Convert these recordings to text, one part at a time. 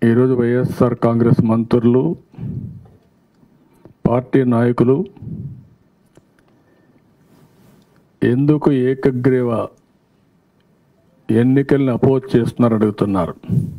ఈరోజు వైఎస్ఆర్ కాంగ్రెస్ మంత్రులు పార్టీ నాయకులు ఎందుకు ఏకగ్రీవ ఎన్నికల్ని అపోజ్ చేస్తున్నారని అడుగుతున్నారు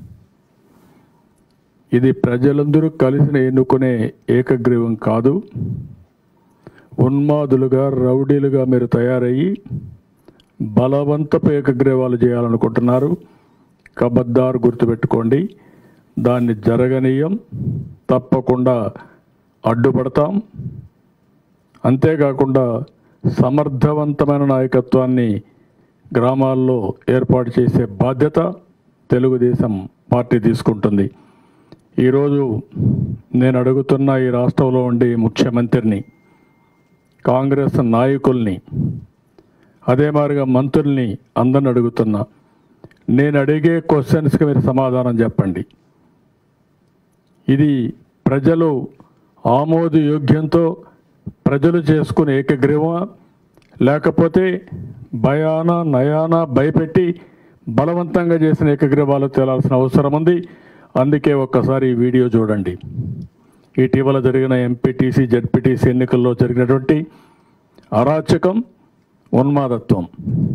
ఇది ప్రజలందరూ కలిసి ఎన్నుకునే ఏకగ్రీవం కాదు ఉన్మాదులుగా రౌడీలుగా మీరు తయారయ్యి బలవంతపు ఏకగ్రీవాలు చేయాలనుకుంటున్నారు కబద్దారు గుర్తుపెట్టుకోండి దాన్ని జరగనీయం తప్పకుండా అడ్డుపడతాం అంతేకాకుండా సమర్థవంతమైన నాయకత్వాన్ని గ్రామాల్లో ఏర్పాటు చేసే బాధ్యత తెలుగుదేశం పార్టీ తీసుకుంటుంది ఈరోజు నేను అడుగుతున్న ఈ రాష్ట్రంలో ఉండే ముఖ్యమంత్రిని కాంగ్రెస్ నాయకుల్ని అదే మాదిరిగా మంత్రుల్ని అందరిని అడుగుతున్నా నేను అడిగే క్వశ్చన్స్కి మీరు సమాధానం చెప్పండి ఇది ప్రజలు ఆమోదయోగ్యంతో ప్రజలు చేసుకునే ఏకగ్రీవమా లేకపోతే భయాన నయాన భయపెట్టి బలవంతంగా చేసిన ఏకగ్రీవాలు తేలాల్సిన అవసరం ఉంది అందుకే ఒక్కసారి ఈ వీడియో చూడండి ఇటీవల జరిగిన ఎంపీటీసీ జడ్పీటీసీ ఎన్నికల్లో జరిగినటువంటి అరాచకం ఉన్మాదత్వం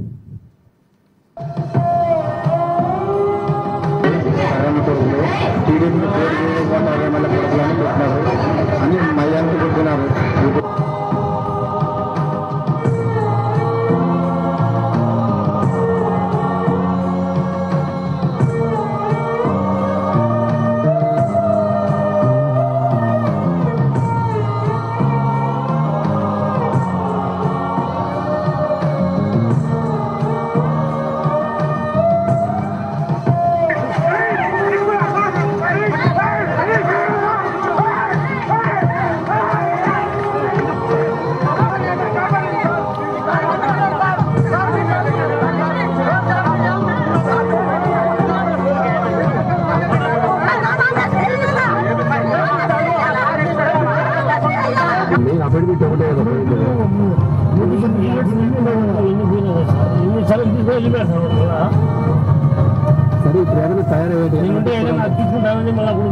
సరైన కొడుకులు టీడీపీ పేరు చేయకుండా ఎమ్మెల్యే కొడుకులని పెట్టినారు అని మయ్యానికి పెట్టినారు నేను అఫిడవిట్ ఒకటే కదా పోయింది. సరే ఇప్పుడు ఏదైనా తయారయ్యేది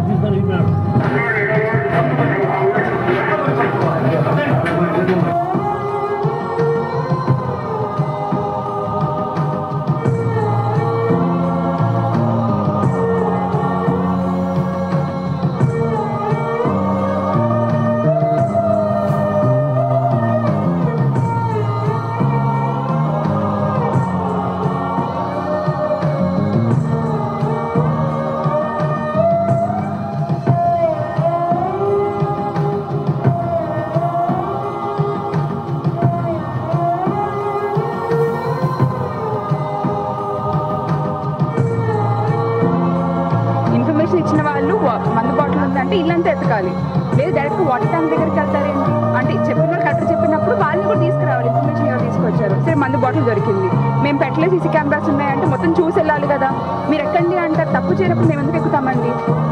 ఇన్ఫర్మేషన్ ఇచ్చిన వాళ్ళు వా- మందు బాటిల్ ఉందంటే ఇల్లంతా ఎతకాలి లేదు డైరెక్ట్ వాటర్ ట్యాంక్ దగ్గరికి వెళ్తారేంటి అంటే చెప్పిన వాళ్ళు కరెక్ట్ చెప్పినప్పుడు వాళ్ళని కూడా తీసుకురావాలి ఇన్ఫర్మేషన్ ఎవరు తీసుకొచ్చారు సరే మందు బాటిల్ దొరికింది మేము పెట్టలే సీసీ కెమెరాస్ ఉన్నాయంటే మొత్తం చూసి వెళ్ళాలి కదా మీరు ఎక్కండి అంటారు తప్పు చేయనప్పుడు మేము ఎందుకు ఎక్కుతామండి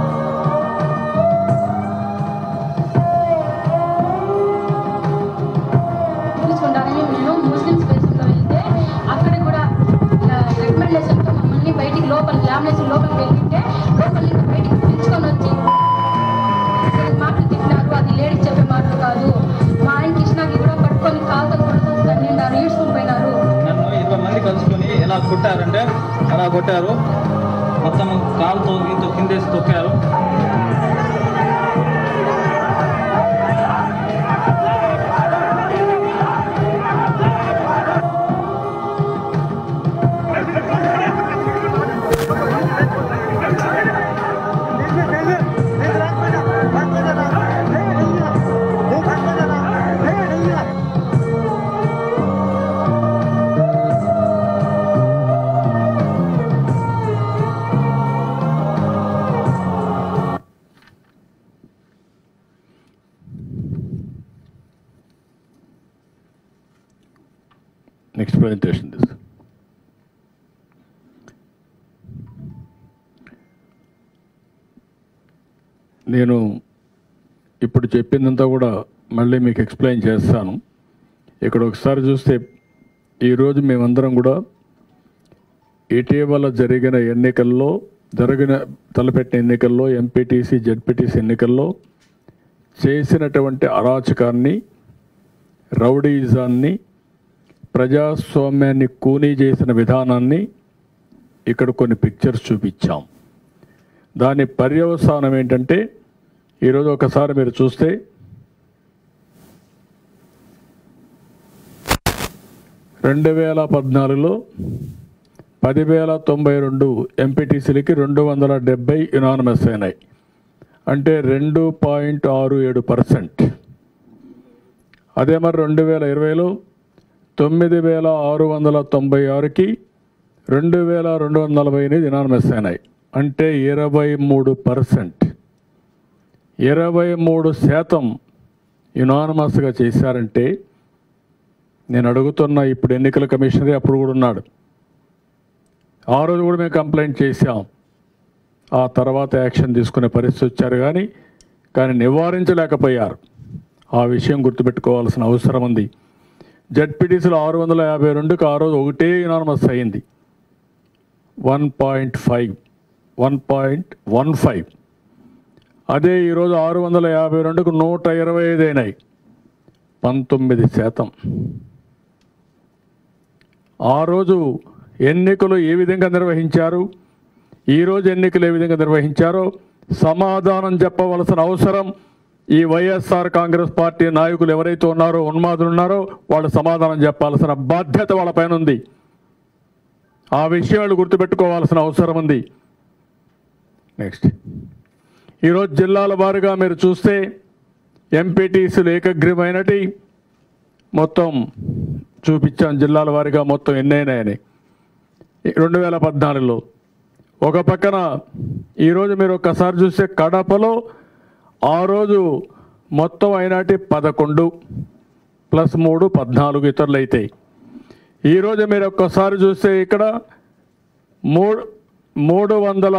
చూసుకుంటానని నేను ముస్లిం స్పేస్లో వెళ్తే అక్కడ కూడా ఇలా రికమెండేషన్తో మమ్మల్ని బయటికి లోపల లామినేషన్ లోపలికి వెళ్ళింటే లోపల నుంచి బయటికి పిలుచుకొని వచ్చి అసలు మాటలు తిట్టినారు అది లేడీస్ చెప్పే మాటలు కాదు మా ఆయన కృష్ణకి కూడా పట్టుకొని కాలుతో కొడుతుంది నిండారు ఈడ్చుకుని పోయినారు నన్ను ఇరవై మంది కలుసుకొని ఎలా కొట్టారంటే అలా కొట్టారు మొత్తం కాలుతో ఇంతో కిందేసి తొక్కారు నెక్స్ట్ ప్రజెంటేషన్ దిస్ నేను ఇప్పుడు చెప్పిందంతా కూడా మళ్ళీ మీకు ఎక్స్ప్లెయిన్ చేస్తాను ఇక్కడ ఒకసారి చూస్తే ఈరోజు మేమందరం కూడా ఇటీవల జరిగిన ఎన్నికల్లో జరిగిన తలపెట్టిన ఎన్నికల్లో ఎంపీటీసీ జెడ్పీటీసీ ఎన్నికల్లో చేసినటువంటి అరాచకాన్ని రౌడీజాన్ని ప్రజాస్వామ్యాన్ని కూనీ చేసిన విధానాన్ని ఇక్కడ కొన్ని పిక్చర్స్ చూపించాం దాని పర్యవసానం ఏంటంటే ఈరోజు ఒకసారి మీరు చూస్తే రెండు వేల పద్నాలుగులో పదివేల తొంభై రెండు ఎంపీటీసీలకి రెండు వందల డెబ్బై యునానమస్ అయినాయి అంటే రెండు పాయింట్ ఆరు ఏడు పర్సెంట్ అదే మరి రెండు వేల ఇరవైలో తొమ్మిది వేల ఆరు వందల తొంభై ఆరుకి రెండు వేల రెండు వందల నలభై ఎనిమిది యునానమస్ అయినాయి అంటే ఇరవై మూడు పర్సెంట్ ఇరవై మూడు శాతం యునానమస్గా చేశారంటే నేను అడుగుతున్న ఇప్పుడు ఎన్నికల కమిషనరే అప్పుడు కూడా ఉన్నాడు ఆ రోజు కూడా మేము కంప్లైంట్ చేశాం ఆ తర్వాత యాక్షన్ తీసుకునే పరిస్థితి వచ్చారు కానీ కానీ నివారించలేకపోయారు ఆ విషయం గుర్తుపెట్టుకోవాల్సిన అవసరం ఉంది జడ్పీటీసీలో ఆరు వందల యాభై రెండుకి ఆ రోజు ఒకటే యునానమస్ అయింది one point five one point one five అదే ఈరోజు ఆరు వందల యాభై రెండుకు నూట ఇరవై ఐదు అయినాయి పంతొమ్మిది శాతం ఆ రోజు ఎన్నికలు ఏ విధంగా నిర్వహించారు ఈరోజు ఎన్నికలు ఏ విధంగా నిర్వహించారో సమాధానం చెప్పవలసిన అవసరం ఈ వైఎస్ఆర్ కాంగ్రెస్ పార్టీ నాయకులు ఎవరైతే ఉన్నారో ఉన్మాదులు ఉన్నారో వాళ్ళు సమాధానం చెప్పాల్సిన బాధ్యత వాళ్ళపైన ఉంది ఆ విషయాలు గుర్తుపెట్టుకోవాల్సిన అవసరం ఉంది నెక్స్ట్ ఈరోజు జిల్లాల వారీగా మీరు చూస్తే ఎంపీటీసీలు ఏకగ్రీవమైనటి మొత్తం చూపించాం జిల్లాల వారీగా మొత్తం ఎన్నైనాయని రెండు వేల పద్నాలుగులో ఒక పక్కన ఈరోజు మీరు ఒక్కసారి చూస్తే కడపలో ఆ రోజు మొత్తం అయినాటి పదకొండు ప్లస్ మూడు పద్నాలుగు ఇతరులు అవుతాయి ఈరోజు మీరు ఒక్కసారి చూస్తే ఇక్కడ మూడు మూడు వందల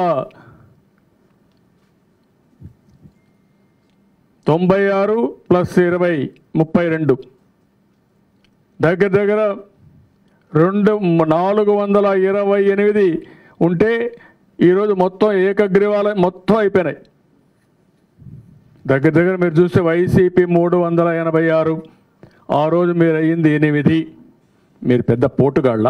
తొంభై ఆరు ప్లస్ ఇరవై ముప్పై రెండు దగ్గర దగ్గర రెండు నాలుగు వందల ఇరవై ఎనిమిది ఉంటే ఈరోజు మొత్తం ఏకగ్రీవాల మొత్తం అయిపోయినాయి దగ్గర దగ్గర మీరు చూస్తే వైసీపీ మూడు వందల ఎనభై ఆరు ఆ రోజు మీరు అయ్యింది ఎనిమిది మీరు పెద్ద పోటుగాళ్ళ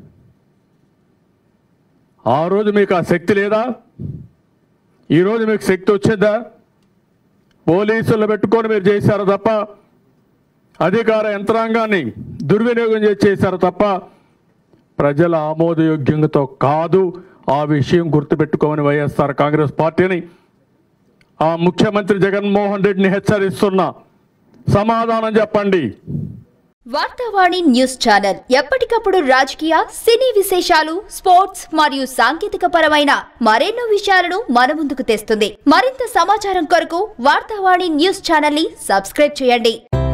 ఆ రోజు మీకు ఆ శక్తి లేదా ఈరోజు మీకు శక్తి వచ్చిందా పోలీసులు పెట్టుకొని మీరు చేశారు తప్ప అధికార యంత్రాంగాన్ని దుర్వినియోగం చేసి చేశారు తప్ప ప్రజల ఆమోదయోగ్యంతో కాదు ఆ విషయం గుర్తుపెట్టుకోమని వైఎస్ఆర్ కాంగ్రెస్ పార్టీని ఆ ముఖ్యమంత్రి జగన్మోహన్ రెడ్డిని హెచ్చరిస్తున్నా సమాధానం చెప్పండి వార్తావాణి న్యూస్ ఛానల్ ఎప్పటికప్పుడు రాజకీయ సినీ విశేషాలు స్పోర్ట్స్ మరియు సాంకేతిక పరమైన మరెన్నో విషయాలను మన ముందుకు తెస్తుంది మరింత సమాచారం కొరకు వార్తావాణి న్యూస్ ఛానల్ ని సబ్స్క్రైబ్ చేయండి